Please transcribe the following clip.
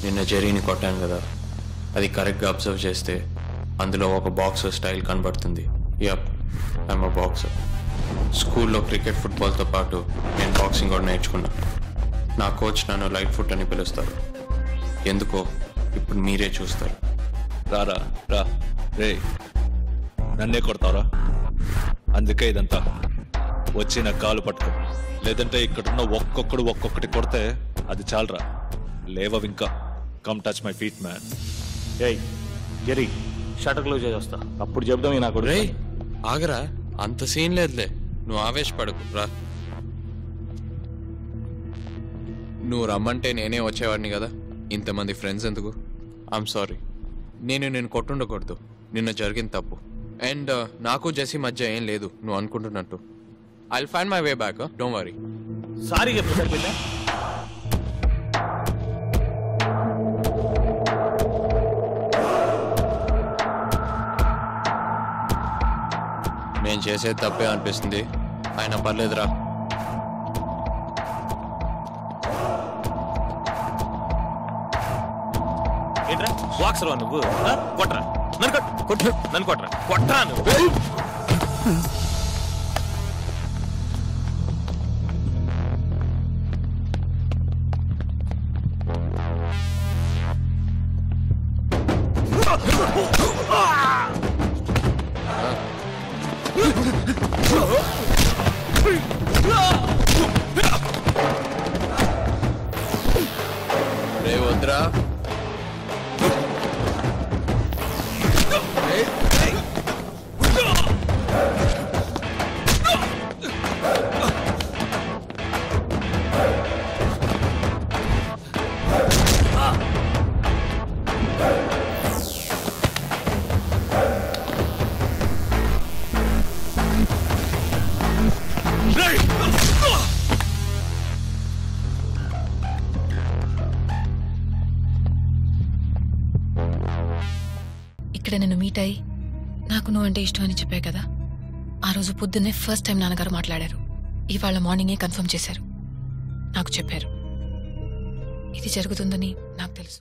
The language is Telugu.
నిన్న జెరీని కొట్టాను కదా అది కరెక్ట్గా అబ్జర్వ్ చేస్తే అందులో ఒక బాక్సర్ స్టైల్ కనబడుతుంది యప్ ఐమ్ అ బాక్సర్ స్కూల్లో క్రికెట్ ఫుట్బాల్తో పాటు నేను బాక్సింగ్ కూడా నేర్చుకున్నా నా కోచ్ నన్ను లైట్ ఫుట్ అని పిలుస్తారు ఎందుకో ఇప్పుడు మీరే చూస్తారు రారా రా రే నన్నే కొడతావరా అందుకే ఇదంతా వచ్చి నా కాలు పట్టుకో లేదంటే ఇక్కడున్న ఒక్కొక్కడు ఒక్కొక్కటి కొడితే అది చాలరా లేవవి ఇంకా come touch my feet man ఏయ్ జరి షటర్ క్లోజ్ చేసి వస్తా అప్పుడు చెప్దాం ఈ నాకు రే ఆగరా అంత సీన్ లేదులే నువ్వు ఆవేశపడకు రా నువ్వు రమ్మంటే నేనే వచ్చేవాడిని కదా ఇంతమంది ఫ్రెండ్స్ ఎందుకు ఐఎమ్ సారీ నేను నేను కొట్టుండకూడదు నిన్న జరిగిన తప్పు అండ్ నాకు జెసి మధ్య ఏం లేదు నువ్వు అనుకుంటున్నట్టు I find my way back don't worry sorry చెప్పు సరిపోయిందా నేను చేసేది తప్పే అనిపిస్తుంది ఆయన పర్లేదురా ఏంట్రా బాక్సర్ నువ్వు ఆ? కొట్రా నన్ను కొట్ కొట్టు నన్ను కొట్రా కొట్రా నువ్వు రే వద్దురా ఇక్కడ నేను మీట్ అయ్యి నాకు నువ్వంటే ఇష్టం అని చెప్పా కదా ఆ రోజు పొద్దున్నే ఫస్ట్ టైం నాన్నగారు మాట్లాడారు ఇవాళ మార్నింగే కన్ఫర్మ్ చేశారు నాకు చెప్పారు ఇది జరుగుతుందని నాకు తెలుసు